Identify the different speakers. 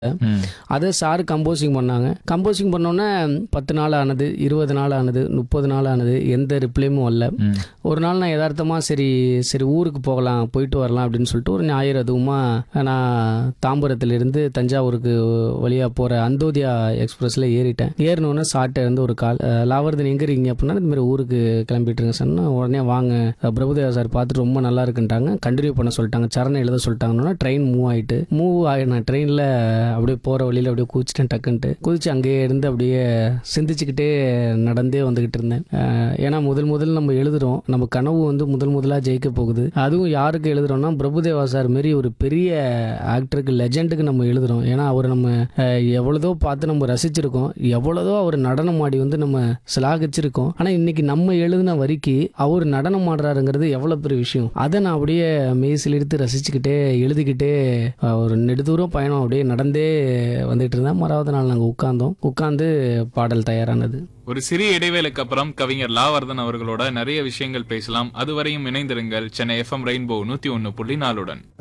Speaker 1: ம்.
Speaker 2: அதை sir composing பண்ணாங்க கம்போசிங் பண்ணோன்னே பத்து நாள் ஆனது இருபது நாள் ஆனது முப்பது நாள் ஆனது எந்த ரிப்ளையும் வரல
Speaker 1: ம்.
Speaker 2: ஒரு நாள் நான் யதார்த்தமாக சரி சரி ஊருக்கு போகலாம் போயிட்டு வரலாம் அப்படின்னு சொல்லிட்டு ஒரு ஞாயிறு அதுவுமா நான் தாம்பரத்திலிருந்து தஞ்சாவூருக்கு வழியாக போகிற அந்தோதியா எக்ஸ்பிரஸில் ஏறிட்டேன் ஏறினோன்னே சார்ட்ட இருந்து ஒரு கால் அஹ், லாவர்தன் எங்கே இருக்கீங்க அப்படின்னா இந்த மாதிரி ஊருக்கு கிளம்பிட்டுருங்க சொன்னா உடனே வாங்க அஹ், பிரபுதேவா சார் பார்த்துட்டு ரொம்ப நல்லா இருக்குன்ட்டாங்க கண்டினியூ பண்ண சொல்லிட்டாங்க சரணம் எழுத சொல்லிட்டாங்கன்னா ட்ரெயின் மூவ் ஆகிட்டு மூவ் ஆகி நான் ட்ரெயினில் அப்படியே போகிற வழியில் அப்படியே குதிச்சிட்டேன் டக்குன்ட்டு குதிச்சு அங்கேயே இருந்து அப்படியே சிந்திச்சுக்கிட்டே நடந்தே வந்துக்கிட்டு இருந்தேன் அஹ், ஏன்னா முதல் முதல் நம்ம எழுதுறோம் நம்ம கனவு வந்து முதல் முதலாக ஜெயிக்க போகுது அதுவும் யாருக்கு எழுதுறோம்னா பிரபுதேவா சார் மாரி ஒரு பெரிய ஆக்டருக்கு லெஜெண்டுக்கு நம்ம எழுதுறோம் ஏன்னா அவர் நம்ம அஹ், எவ்வளதோ பார்த்து நம்ம ரசிச்சிருக்கோம் எவ்வளதோ அவர் நடனம் ஆடி வந்து நம்ம சிலாகிச்சிருக்கோம் ஆனால் இன்னைக்கு நம்ம எழுதின வரிக்கு அவர் நடனம் ஆடுறாருங்கிறது எவ்வளோ பெரிய விஷயம் அதை நான் அப்படியே மெய்சில் எடுத்து ரசிச்சுக்கிட்டே எழுதிக்கிட்டே அஹ், ஒரு நெடுதூரம் பயணம் அப்படியே நடந்தே வந்துட்டு இருந்தேன் மறாவது நாள் நாங்கள் உட்கார்ந்தோம் உட்கார்ந்து பாடல் தயாரானது
Speaker 1: ஒரு சிறிய இடைவேளைக்கு அப்புறம் கவிஞர் லாவர்தன் அவர்களோட நிறைய விஷயங்கள் பேசலாம் அதுவரையும் இணைந்திருங்கள் சென்னை எஃப்எம் ரெயின்போ நூத்தி ஒன்னு புள்ளி நாலுடன்